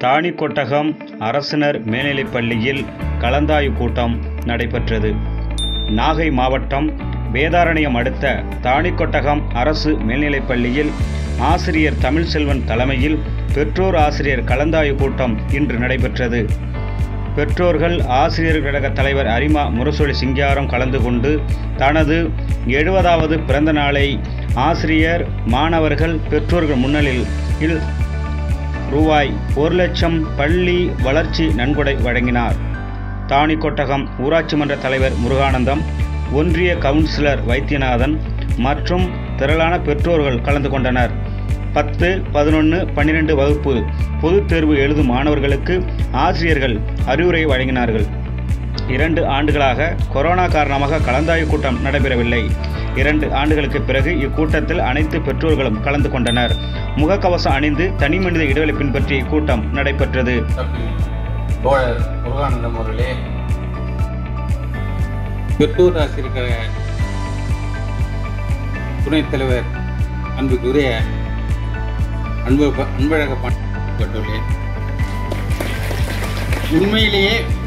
தாணிக்கொட்டகம் அரசினர் மேல்நிலைப் பள்ளியில் கலந்தாய்வு கூட்டம் நடைபெற்றது நாகை மாவட்டம் வேதாரண்யம் அடுத்த தாணிக்கொட்டகம் அரசு மேல்நிலைப் பள்ளியில் ஆசிரியர் தமிழ்செல்வன் தலைமையில் பெற்றோர் ஆசிரியர் கலந்தாய்வு கூட்டம் இன்று நடைபெற்றது பெற்றோர்கள் ஆசிரியர் கழக தலைவர் அரிமா முரசொலி சிங்காரம் கலந்து கொண்டு தனது எழுபதாவது பிறந்த நாளை ஆசிரியர் மாணவர்கள் பெற்றோர்கள் முன்னிலையில் ரூபாய் ஒரு லட்சம் பள்ளி வளர்ச்சி நன்கொடை வழங்கினார் தாணிக்கொட்டகம் ஊராட்சி மன்ற தலைவர் முருகானந்தம் ஒன்றிய கவுன்சிலர் வைத்தியநாதன் மற்றும் திரளான பெற்றோர்கள் கலந்து கொண்டனர் பத்து பதினொன்று பன்னிரெண்டு வகுப்பு பொதுத் தேர்வு எழுதும் மாணவர்களுக்கு ஆசிரியர்கள் அறிவுரை வழங்கினார்கள் இரண்டு ஆண்டுகளாக கொரோனா காரணமாக கலந்தாய்வு கூட்டம் நடைபெறவில்லை இரண்டு ஆண்டுகளுக்கு பிறகு இக்கூட்டத்தில் அனைத்து பெற்றோர்களும் கலந்து கொண்டனர் முகக்கவசம் அணிந்து தனிமனித இடைவெளி பின்பற்றி கூட்டம் நடைபெற்றது தம்பி தோழர் முருகானந்தம் அவர்களே பெற்றோர் ஆசிரியர் கழக துணைத் தலைவர் அன்புக்குரிய அன்பு அன்பழக பாண்டியர்களே உண்மையிலேயே